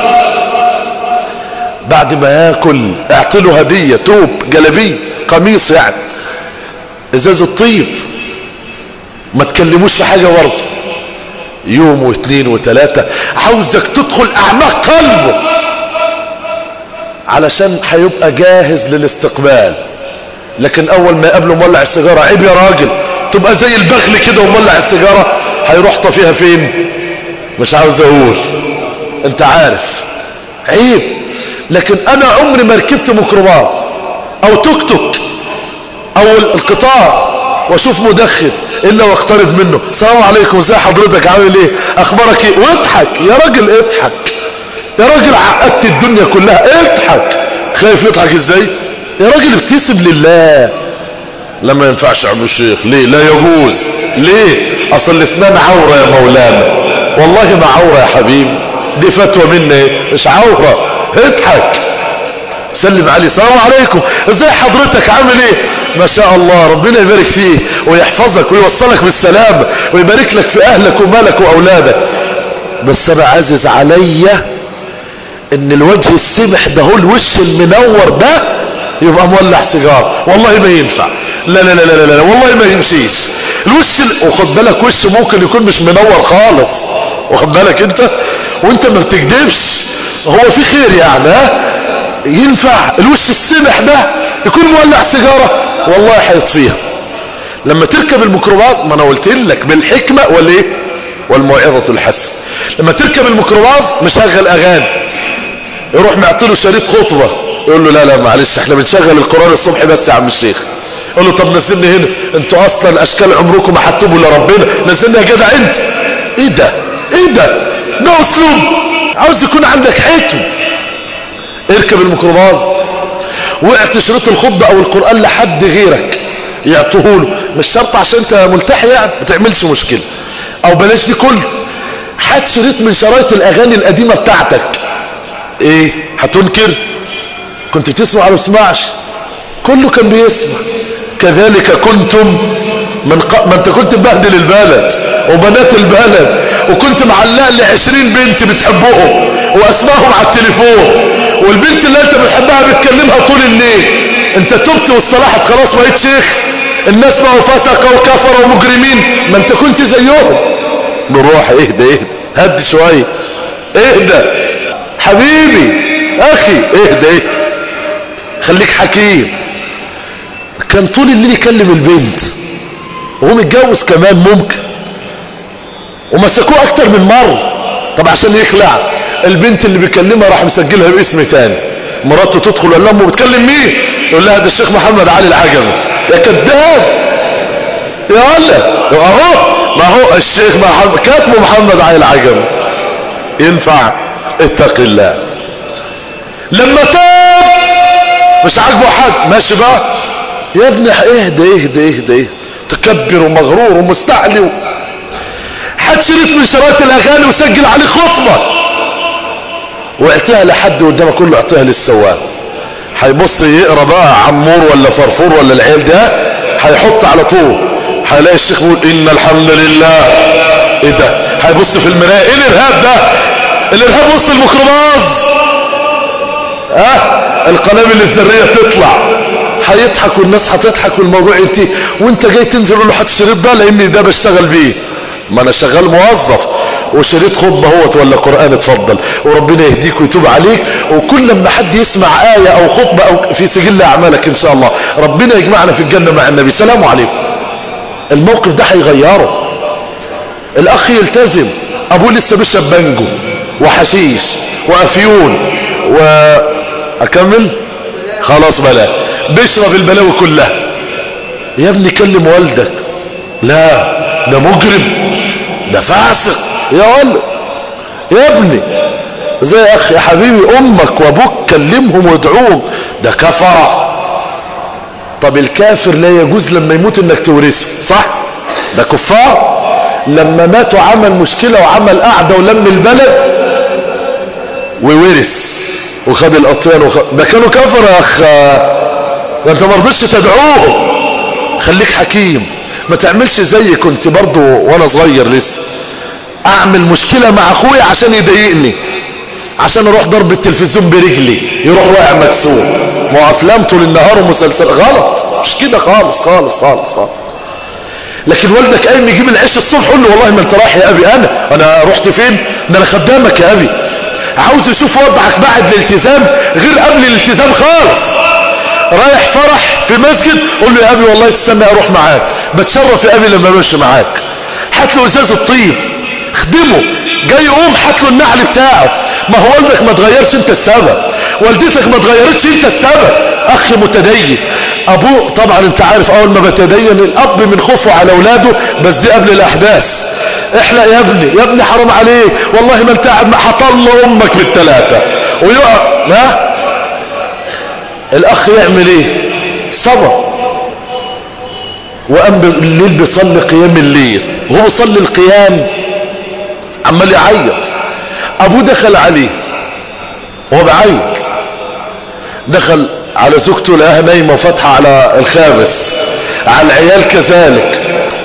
بعد ما ياكل اعطله هدية توب جلبيه قميص يعني ازاز الطيب ما تكلموش في حاجة برضه يوم واثنين وثلاثة عاوزك تدخل اعماق قلبه علشان هيبقى جاهز للاستقبال لكن اول ما يقابله مولع السيجارة عيب يا راجل تبقى زي البغل كده ومولع السيجارة هيروح طفيها فين مش عاوز اقول انت عارف عيب لكن انا عمري ما ركبت ميكروباص او توك توك او القطار واشوف مدخن الا واقترب منه السلام عليكم ازي حضرتك عامل ايه اخبارك ايه واضحك يا راجل اضحك يا راجل عقدت الدنيا كلها اضحك خايف يضحك ازاي يا راجل ابتسم لله لا ما ينفعش يا عم الشيخ ليه لا يجوز ليه اصل الاسنان عورة يا مولانا والله ما عورة يا حبيبي دي فتوى مني مش عورة اضحك سلم عليه السلام عليكم ازاي حضرتك عامل ايه ما شاء الله ربنا يبارك فيه ويحفظك ويوصلك بالسلام ويبارك لك في اهلك ومالك واولادك بس انا عزز عليا ان الوجه السمح ده هو الوش المنور ده يبقى مولع سيجار والله ما ينفع لا لا لا لا لا, لا والله ما يمشيش الوش ال... وخد بالك وش ممكن يكون مش منور خالص واخد بالك انت وانت ما بتكدبش هو في خير يعني ها ينفع الوش السمح ده يكون مولع سيجارة والله هيطفيها لما تركب الميكروباص ما انا قلت لك بالحكمة ولا ايه والموعظة الحسن لما تركب الميكروباص مشغل اغاني يروح معطيله شريط خطبة يقول له لا لا معلش احنا بنشغل القرآن الصبح بس يا عم الشيخ يقول له طب نزلني هنا انتوا اصلا اشكال عمركم ما هتوبوا لربنا نزلني يا جدع انت ايه ده ايه ده ده اسلوب عاوز يكون عندك حكم اركب الميكروباص وقعت شريط الخطبة او القرآن لحد غيرك يعطوه مش شرط عشان انت ملتحي يعني ما تعملش مشكلة او بلاش دي كله هات شريط من شرايط الاغاني القديمة بتاعتك ايه هتنكر كنت بتسمع ولا بتسمعش كله كان بيسمع كذلك كنتم من, ق... ما انت كنت مبهدل البلد وبنات البلد وكنت معلق لي عشرين بنت بتحبهم واسمائهم على التليفون والبنت اللي انت بتحبها بتكلمها طول الليل انت تبت واصطلحت خلاص بقيت شيخ الناس بقوا فسقة وكفرة ومجرمين ما انت كنت زيهم نروح اهدى اهدى هدي شوية اهدى حبيبي اخي اهدى اهدى خليك حكيم كان طول الليل يكلم البنت وهو متجوز كمان ممكن ومسكوه اكتر من مرة طب عشان يخلع البنت اللي بيكلمها راح مسجلها باسم تاني مراته تدخل ولا امه بتكلم مين يقول لها ده الشيخ محمد علي العجمي يا كذاب يا ولا اهو ما هو الشيخ محمد كاتبه محمد علي العجمي ينفع اتق الله لما تاب مش عاجبه حد ماشي بقى يا ابني اهدى اهدى اهدى تكبر ومغرور ومستعلي و... حد شريط من شرايط الاغاني وسجل عليه خطبه واعطيها لحد قدامك كله اعطيها للسواق هيبص يقرا بقى عمور ولا فرفور ولا العيال ده هيحط على طول هيلاقي الشيخ بيقول ان الحمد لله ايه ده هيبص في المرايه ايه الارهاب ده الارهاب وسط الميكروباص اه القنابل الذريه تطلع هيضحك والناس هتضحك والموضوع ينتهي وانت جاي تنزل قول له هات الشريط ده لان ده بشتغل بيه ما انا شغال موظف وشريط خطبه هوت ولا قران اتفضل وربنا يهديك ويتوب عليك وكل لما حد يسمع ايه او خطبه او في سجل اعمالك ان شاء الله ربنا يجمعنا في الجنه مع النبي سلام عليكم الموقف ده هيغيره الاخ يلتزم ابوه لسه بيشرب بانجو وحشيش وافيون واكمل خلاص بلا بيشرب البلاوي كلها يا ابني كلم والدك لا ده مجرم ده فاسق يا ولد يا ابني زي يا اخي يا حبيبي امك وابوك كلمهم وادعوهم ده كفر طب الكافر لا يجوز لما يموت انك تورثه صح ده كفار لما ماتوا عمل مشكلة وعمل قعدة ولم البلد وورث وخد الاطيان وخد ده كانوا كفر يا اخ ده انت ما رضيتش تدعوهم خليك حكيم ما تعملش زي كنت برضو وانا صغير لسه اعمل مشكلة مع اخويا عشان يضايقني عشان اروح ضرب التلفزيون برجلي يروح واقع مكسور ما افلام طول النهار ومسلسل غلط مش كده خالص خالص خالص خالص لكن والدك قايم يجيب العيش الصبح قول له والله ما انت رايح يا ابي انا انا رحت فين ده انا خدامك يا ابي عاوز يشوف وضعك بعد الالتزام غير قبل الالتزام خالص رايح فرح في مسجد قول له يا ابي والله تستنى اروح معاك بتشرف يا ابي لما امشي معاك هات له ازاز الطيب خدمه جاي يقوم هات له النعل بتاعه ما هو والدك ما تغيرش انت السبب والدتك ما تغيرتش انت السبب اخ متدين ابوه طبعا انت عارف اول ما بتدين الاب من خوفه على اولاده بس دي قبل الاحداث احلق يا ابني يا ابني حرام عليك والله ما انت قاعد حطل امك بالثلاثه ويقع ها الاخ يعمل ايه صبر وقام بالليل بيصلي قيام الليل وهو بيصلي القيام عمال يعيط ابوه دخل عليه وهو بيعيط دخل على زوجته لقاها نايمه وفاتحه على الخامس على العيال كذلك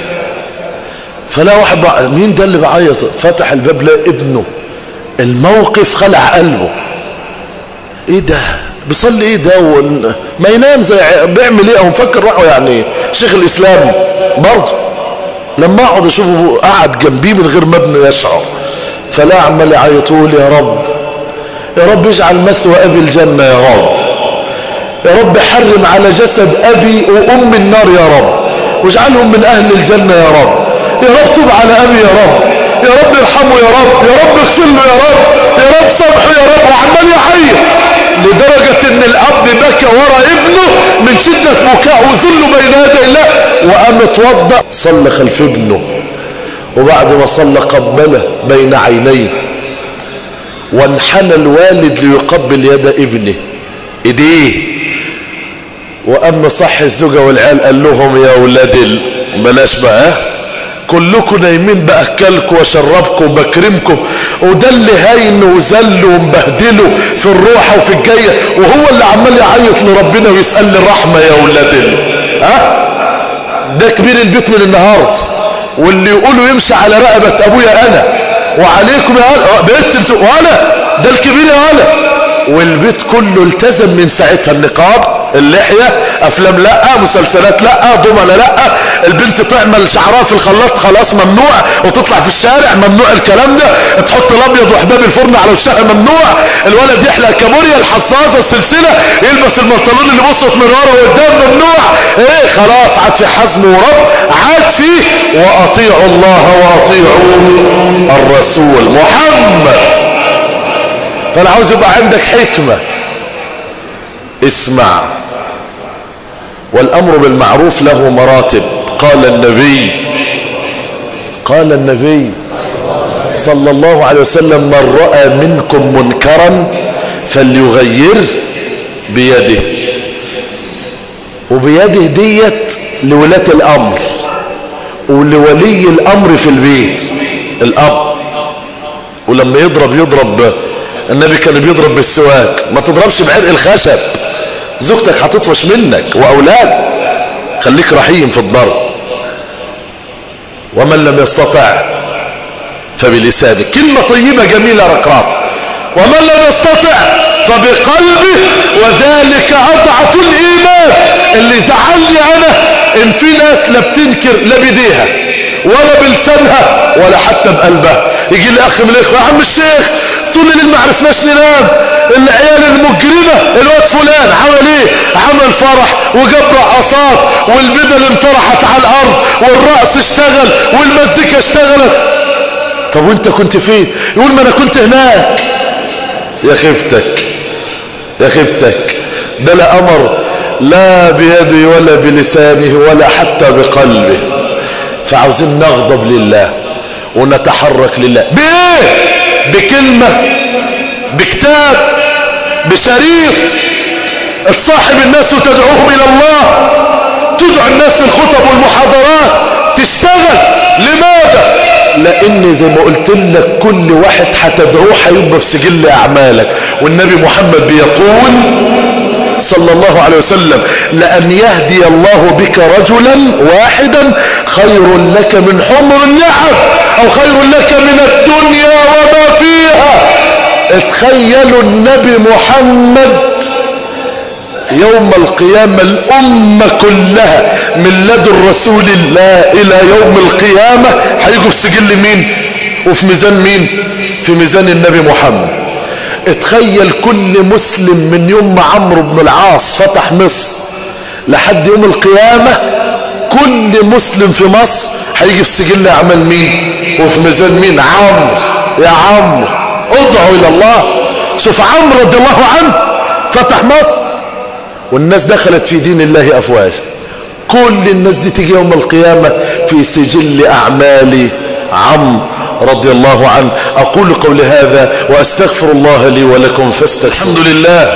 فلا واحد بقى مين ده اللي بيعيط فتح الباب لقى ابنه الموقف خلع قلبه ايه ده بيصلي ايه ده ون... ما ينام زي بيعمل ايه او مفكر روحه يعني شيخ الاسلام برضه لما اقعد اشوفه قعد جنبي من غير ما ابنه يشعر فلا عمال يعيطوا يا رب يا رب اجعل مثوى ابي الجنه يا رب يا رب حرم على جسد ابي وام النار يا رب واجعلهم من اهل الجنه يا رب يا رب تب على ابي يا رب يا رب ارحمه يا رب يا رب اغفر له يا رب يا رب سامحه يا رب وعمال يعيط لدرجة ان الاب بكى ورا ابنه من شدة بكاء وذله بين يدي الله وقام اتوضا صلى خلف ابنه وبعد ما صلى قبله بين عينيه وانحنى الوالد ليقبل يد ابنه ايديه وقام صح الزوجة والعيال قال لهم يا ولاد بلاش بقى كلكم نايمين باكلكم واشربكم وبكرمكم وده اللي هين وذل ومبهدله في الروحه وفي الجايه وهو اللي عمال يعيط لربنا ويسال الرحمه يا ولاد ها ده كبير البيت من النهارده واللي يقولوا يمشي على رقبه ابويا انا وعليكم يا هلا بقيت انتوا وانا ده الكبير يا هلا والبيت كله التزم من ساعتها النقاب اللحية افلام لا مسلسلات لا ضمنة لا البنت تعمل شعرها في الخلاط خلاص ممنوع وتطلع في الشارع ممنوع الكلام ده تحط الابيض وحباب الفرن على وشها ممنوع الولد يحلق كابوريا الحصاصه السلسله يلبس البنطلون اللي بصت من ورا وقدام ممنوع ايه خلاص عاد في حزم ورب عاد فيه واطيعوا الله واطيعوا الرسول محمد فانا عاوز يبقى عندك حكمة اسمع والامر بالمعروف له مراتب قال النبي قال النبي صلى الله عليه وسلم من رأى منكم منكرا فليغير بيده وبيده ديت لولاة الامر ولولي الامر في البيت الاب ولما يضرب يضرب النبي كان بيضرب بالسواك ما تضربش بعرق الخشب زوجتك هتطفش منك واولاد خليك رحيم في الضرب ومن لم يستطع فبلسانه كلمة طيبة جميلة رقراق ومن لم يستطع فبقلبه وذلك اضعف الايمان اللي زعلني انا ان في ناس لا بتنكر لا بايديها ولا بلسانها ولا حتى بقلبها يجي لي اخ من الاخوه يا عم الشيخ طول الليل ما عرفناش ننام العيال المجرمه الواد فلان عمل ايه عمل فرح وجاب رقصات والبدل انطرحت على الارض والرقص اشتغل والمزيكا اشتغلت طب وانت كنت فين يقول ما انا كنت هناك يا خيبتك يا خيبتك ده لا امر لا بيده ولا بلسانه ولا حتى بقلبه فعاوزين نغضب لله ونتحرك لله بايه بكلمة بكتاب بشريط تصاحب الناس وتدعوهم الى الله تدعو الناس للخطب والمحاضرات تشتغل لماذا لان زي ما قلت لك كل واحد هتدعوه هيبقى في سجل اعمالك والنبي محمد بيقول صلى الله عليه وسلم لأن يهدي الله بك رجلا واحدا خير لك من حمر النعم أو خير لك من الدنيا وما فيها اتخيلوا النبي محمد يوم القيامة الأمة كلها من لدن رسول الله إلى يوم القيامة هيجوا في سجل مين وفي ميزان مين في ميزان النبي محمد اتخيل كل مسلم من يوم ما عمرو بن العاص فتح مصر لحد يوم القيامة كل مسلم في مصر هيجي في سجل اعمال مين وفي ميزان مين عمرو يا عمرو ادعوا الى الله شوف عمرو رضي الله عنه فتح مصر والناس دخلت في دين الله افواج كل الناس دي تيجي يوم القيامة في سجل اعمال عمرو رضي الله عنه اقول قولي هذا واستغفر الله لي ولكم فاستغفر الحمد لله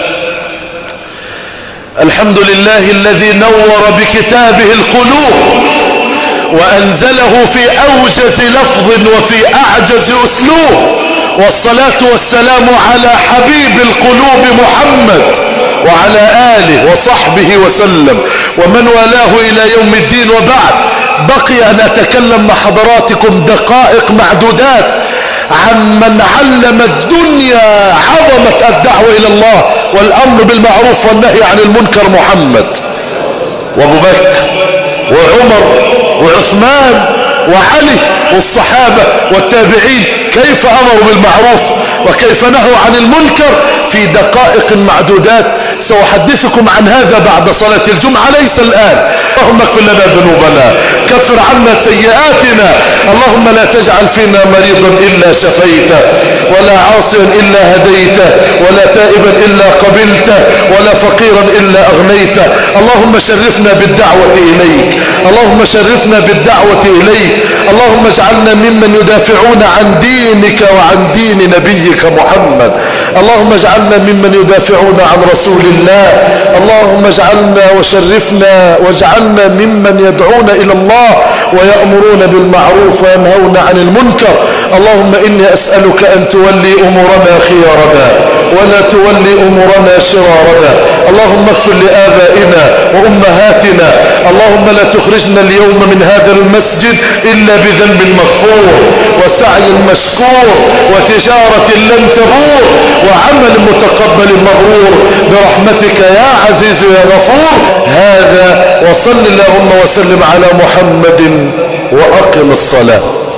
الحمد لله الذي نور بكتابه القلوب وأنزله في أوجز لفظ وفي أعجز أسلوب والصلاة والسلام على حبيب القلوب محمد وعلى آله وصحبه وسلم ومن والاه إلى يوم الدين وبعد بقي أن أتكلم مع حضراتكم دقائق معدودات عن من علم الدنيا عظمة الدعوة إلى الله والأمر بالمعروف والنهي عن المنكر محمد وابو بكر وعمر وعثمان وعلي والصحابة والتابعين كيف أمروا بالمعروف وكيف نهوا عن المنكر في دقائق معدودات سأحدثكم عن هذا بعد صلاة الجمعة ليس الآن اللهم اغفر لنا ذنوبنا كفر عنا سيئاتنا اللهم لا تجعل فينا مريضا إلا شفيته ولا عاصيا إلا هديته ولا تائبا إلا قبلته ولا فقيرا إلا أغنيته اللهم شرفنا بالدعوة إليك اللهم شرفنا بالدعوة إليك اللهم اجعلنا ممن يدافعون عن دينك وعن دين نبيك محمد اللهم اجعلنا ممن يدافعون عن رسول الله اللهم اجعلنا وشرفنا واجعلنا ممن يدعون إلى الله ويأمرون بالمعروف وينهون عن المنكر اللهم إني أسألك أن تولي أمورنا خيارنا ولا تولي أمورنا شرارنا اللهم اغفر لآبائنا وأمهاتنا اللهم لا تخرجنا اليوم من هذا المسجد إلا بذنب مغفور وسعي مشكور وتجارة لن تبور وعمل متقبل مغرور برحمتك يا عزيز يا غفور هذا وصل اللهم وسلم على محمد وأقم الصلاة